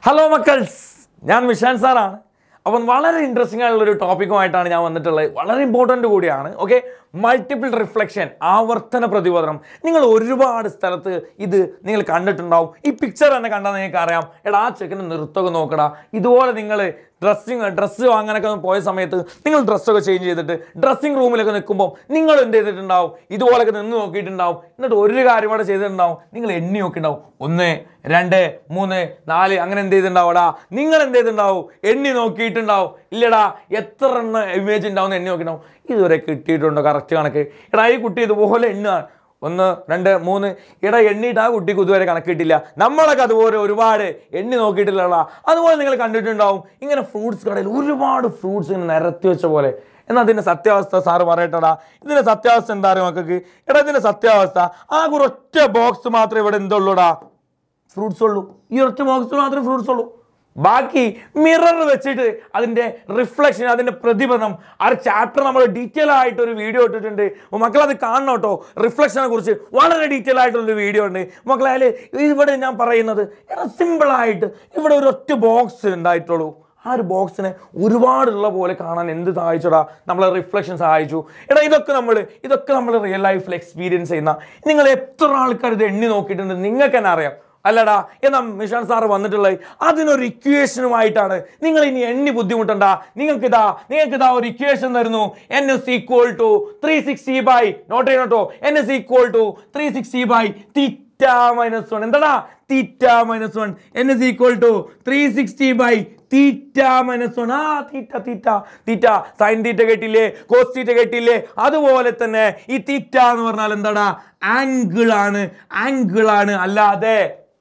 hello മക്കൾസ് ഞാൻ വിശാൻ സാറാണ് അപ്പം വളരെ ഇൻട്രസ്റ്റിംഗ് ആയിട്ടുള്ള ഒരു ടോപ്പിക്കുമായിട്ടാണ് ഞാൻ വന്നിട്ടുള്ളത് വളരെ ഇമ്പോർട്ടൻ്റ് കൂടിയാണ് ഓക്കെ മൾട്ടിപ്പിൾ റിഫ്ലക്ഷൻ ആവർത്തന പ്രതിപദനം നിങ്ങൾ ഒരുപാട് സ്ഥലത്ത് ഇത് നിങ്ങൾ കണ്ടിട്ടുണ്ടാവും ഈ പിക്ചർ തന്നെ കണ്ടാൽ നിങ്ങൾക്ക് അറിയാം എടാ ആ ചെക്കൻ്റെ നൃത്തമൊക്കെ നോക്കടാ ഇതുപോലെ നിങ്ങൾ ഡ്രസ്സിങ് ഡ്രസ്സ് വാങ്ങാനൊക്കെ പോയ സമയത്ത് നിങ്ങൾ ഡ്രസ്സൊക്കെ ചേഞ്ച് ചെയ്തിട്ട് ഡ്രസ്സിങ് റൂമിലൊക്കെ നിൽക്കുമ്പോൾ നിങ്ങൾ എന്ത് ചെയ്തിട്ടുണ്ടാവും ഇതുപോലൊക്കെ നിന്ന് നോക്കിയിട്ടുണ്ടാവും എന്നിട്ട് ഒരു കാര്യം കൂടെ ചെയ്തിട്ടുണ്ടാവും നിങ്ങൾ എണ്ണി നോക്കിയിട്ടുണ്ടാവും ഒന്ന് രണ്ട് മൂന്ന് നാല് അങ്ങനെ എന്ത് ചെയ്തിട്ടുണ്ടാവടാ നിങ്ങൾ എന്ത് ചെയ്തിട്ടുണ്ടാവും എണ്ണി നോക്കിയിട്ടുണ്ടാവും ഇല്ലടാ എത്ര എണ്ണ ഇമേജ് ഉണ്ടാവും എണ്ണി നോക്കിയിട്ടുണ്ടാവും ഇതുവരെ കിട്ടിയിട്ടുണ്ടോ കറക്റ്റ് കണക്ക് എടാ ഈ കുട്ടി ഇതുപോലെ എണ്ണാണ് ഒന്ന് രണ്ട് മൂന്ന് ഇട എണ്ണിയിട്ട് ആ കുട്ടിക്ക് ഇതുവരെ കണക്കിട്ടില്ല നമ്മളൊക്കെ അതുപോലെ ഒരുപാട് എണ്ണി നോക്കിയിട്ടില്ല അതുപോലെ നിങ്ങൾ കണ്ടിട്ടുണ്ടാവും ഇങ്ങനെ ഫ്രൂട്ട്സ് കടയിൽ ഒരുപാട് ഫ്രൂട്ട്സ് ഇങ്ങനെ നിരത്തി വെച്ച പോലെ എന്നാൽ അതിൻ്റെ സത്യാവസ്ഥ സാറ് പറയട്ടടാ ഇതിൻ്റെ സത്യാവസ്ഥ എന്താ അറിയോ മക്കൾക്ക് എടാ ഇതിൻ്റെ സത്യാവസ്ഥ ആ ഒരൊറ്റ ബോക്സ് മാത്രമേ ഇവിടെ എന്തുള്ളൂടാ ഫ്രൂട്ട്സ് ഉള്ളൂ ഈ ഒറ്റ ബോക്സിൽ മാത്രമേ ഫ്രൂട്ട്സ് ഉള്ളൂ ബാക്കി മിറർ വെച്ചിട്ട് അതിൻ്റെ റിഫ്ലക്ഷൻ അതിൻ്റെ പ്രതിഫലനം ആ ഒരു ചാപ്റ്റർ നമ്മൾ ഡീറ്റെയിൽ ആയിട്ട് ഒരു വീഡിയോ ഇട്ടിട്ടുണ്ട് അപ്പോൾ മക്കൾ അത് കാണണം കേട്ടോ റിഫ്ലക്ഷനെ കുറിച്ച് വളരെ ഡീറ്റെയിൽ ആയിട്ടുള്ളൊരു വീഡിയോ ഉണ്ട് മക്കളെ അതിൽ ഇവിടെ ഞാൻ പറയുന്നത് എടാ സിമ്പിളായിട്ട് ഇവിടെ ഒരു ഒറ്റ ബോക്സ് ഉണ്ടായിട്ടുള്ളൂ ആ ഒരു ബോക്സിനെ ഒരുപാടുള്ള പോലെ കാണാൻ എന്ത് സഹായിച്ചടാ നമ്മളെ റിഫ്ലക്ഷൻ സഹായിച്ചു എടാ ഇതൊക്കെ നമ്മൾ ഇതൊക്കെ നമ്മൾ റിയൽ ലൈഫിൽ എക്സ്പീരിയൻസ് ചെയ്യുന്ന നിങ്ങൾ എത്ര ആൾക്കാർ ഇത് എണ്ണി നോക്കിയിട്ടുണ്ട് നിങ്ങൾക്ക് തന്നെ അറിയാം അല്ലടാ എന്നാ മിഷൻ സാറ് വന്നിട്ടുള്ളത് അതിനൊരു ഇക്വേഷനുമായിട്ടാണ് നിങ്ങൾ ഇനി എണ്ണി ബുദ്ധിമുട്ടണ്ട നിങ്ങൾക്ക് ഇതാ നിങ്ങൾക്ക് ഇതാ ഒരു ഇക്വേഷൻ തരുന്നു N S equal to three sixty by note ചെയ്യണോട്ടോ N S equal to three sixty by theta minus one എന്താടാ theta minus one N S equal to three sixty by theta minus one ആ theta തീറ്റ theta sine theta കേട്ടില്ലേ cos theta കേട്ടില്ലേ അതുപോലെ തന്നെ ഈ തീറ്റ എന്ന് പറഞ്ഞാൽ എന്താടാ ആംഗിൾ ആണ് ആംഗിൾ ആണ് അല്ലാതെ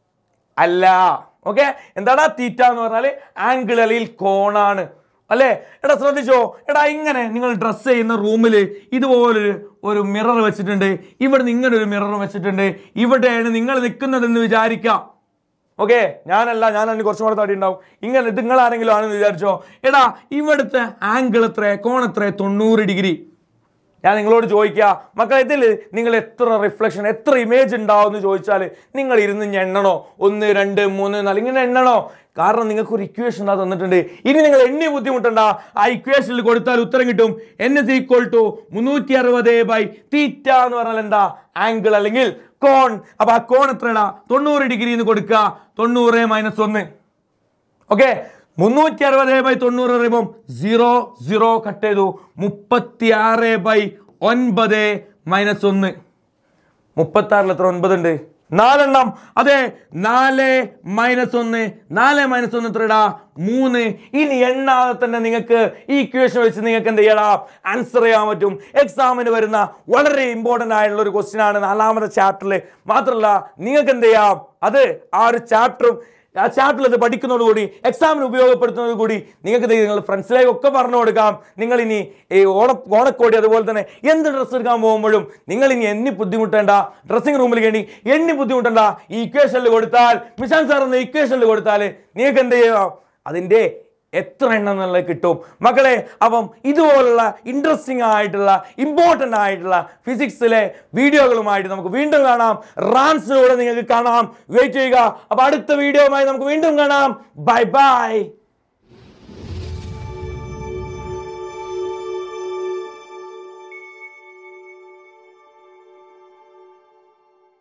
അല്ല ഓക്കെ എന്താടാ തീറ്റ എന്ന് പറഞ്ഞാൽ ആംഗിൾ അല്ലെങ്കിൽ കോണാണ് അല്ലേ എടാ ശ്രദ്ധിച്ചോ എടാ ഇങ്ങനെ നിങ്ങൾ ഡ്രസ്സ് ചെയ്യുന്ന റൂമിൽ ഇതുപോലൊരു ഒരു മിറർ വെച്ചിട്ടുണ്ട് ഇവിടെ നിന്ന് ഇങ്ങനെ ഒരു മിറർ വെച്ചിട്ടുണ്ട് ഇവിടെയാണ് നിങ്ങൾ നിൽക്കുന്നതെന്ന് വിചാരിക്കാം ഓക്കെ ഞാനല്ല ഞാൻ അതിന് കുറച്ചും കൂടെ തടി ഉണ്ടാവും ഇങ്ങനെ ഇത് നിങ്ങൾ ആരെങ്കിലും ആണെന്ന് വിചാരിച്ചോ എടാ ഇവിടുത്തെ ആംഗിൾ എത്ര കോൺ എത്ര തൊണ്ണൂറ് ഡിഗ്രി ഞാൻ നിങ്ങളോട് ചോദിക്കുക മക്കളെ ഇതിൽ നിങ്ങൾ എത്ര റിഫ്ലക്ഷൻ എത്ര ഇമേജ് ഉണ്ടാവും എന്ന് ചോദിച്ചാൽ നിങ്ങൾ ഇരുന്ന് ഇനി എണ്ണണോ ഒന്ന് രണ്ട് മൂന്ന് നാല് ഇങ്ങനെ എണ്ണണോ കാരണം നിങ്ങൾക്ക് ഒരു ഇക്വേഷൻ അത് തന്നിട്ടുണ്ട് ഇനി നിങ്ങൾ എണ്ണി ബുദ്ധിമുട്ടണ്ട ആ ഇക്വേഷനിൽ കൊടുത്താൽ ഉത്തരം കിട്ടും എൻ എസ് ഈക്വൽ ടു മുന്നൂറ്റി അറുപത് ബൈ തീറ്റ എന്ന് പറഞ്ഞാൽ എന്താ ആംഗിൾ അല്ലെങ്കിൽ കോൺ അപ്പൊ ആ കോൺ എത്രടാ തൊണ്ണൂറ് ഡിഗ്രി എന്ന് കൊടുക്കുക തൊണ്ണൂറ് മൈനസ് ഒന്ന് ഓക്കെ മുന്നൂറ്റി അറുപത് ബൈ തൊണ്ണൂറ് പറയുമ്പം സീറോ സീറോ കട്ട് ചെയ്തു മുപ്പത്തി ആറ് ബൈ ഒൻപത് മൈനസ് ഒന്ന് മുപ്പത്തി ആറിൽ എത്ര ഒൻപത് ഉണ്ട് നാലെണ്ണം അതെ നാല് മൈനസ് ഒന്ന് നാല് മൈനസ് ഒന്ന് എത്രടാ മൂന്ന് ഇനി എണ്ണാതെ തന്നെ നിങ്ങൾക്ക് ഈ ഇക്വേഷൻ വെച്ച് നിങ്ങൾക്ക് എന്ത് ചെയ്യണം ആൻസർ ചെയ്യാൻ പറ്റും എക്സാമിന് വരുന്ന വളരെ ഇമ്പോർട്ടൻ്റ് ആയിട്ടുള്ള ഒരു ക്വസ്റ്റ്യൻ ആണ് നാലാമത്തെ ചാപ്റ്ററിൽ മാത്രമല്ല നിങ്ങൾക്ക് എന്ത് ചെയ്യാം അത് ആ ഒരു ചാപ്റ്ററും ആ ചാപ്റ്ററിൽ ഇത് പഠിക്കുന്നതോടുകൂടി എക്സാമിന് ഉപയോഗപ്പെടുത്തുന്നത് കൂടി നിങ്ങൾക്ക് ഇത് നിങ്ങൾ ഫ്രണ്ട്സിലേക്ക് ഒക്കെ പറഞ്ഞു കൊടുക്കാം നിങ്ങൾ ഇനി ഈ ഓണ ഓണക്കോടി അതുപോലെ തന്നെ എന്ത് ഡ്രസ്സ് എടുക്കാൻ പോകുമ്പോഴും നിങ്ങൾ ഇനി എണ്ണി ബുദ്ധിമുട്ടേണ്ട ഡ്രസ്സിംഗ് റൂമിൽ വേണ്ടി എണ്ണി ബുദ്ധിമുട്ടേണ്ട ഈ ഇക്വേഷനിൽ കൊടുത്താൽ മിഷാൻ സാർ എന്ന ഇക്വേഷനിൽ കൊടുത്താൽ നിങ്ങൾക്ക് എന്ത് ചെയ്യാം അതിൻ്റെ എത്ര എണ്ണം എന്നുള്ളത് കിട്ടും മക്കളെ അപ്പം ഇതുപോലുള്ള ഇൻട്രസ്റ്റിംഗ് ആയിട്ടുള്ള ഇമ്പോർട്ടൻ്റ് ആയിട്ടുള്ള ഫിസിക്സിലെ വീഡിയോകളുമായിട്ട് നമുക്ക് വീണ്ടും കാണാം റാൻസിലൂടെ നിങ്ങൾക്ക് കാണാം വെയിറ്റ് ചെയ്യുക അപ്പോൾ അടുത്ത വീഡിയോയുമായി നമുക്ക് വീണ്ടും കാണാം ബൈ ബൈ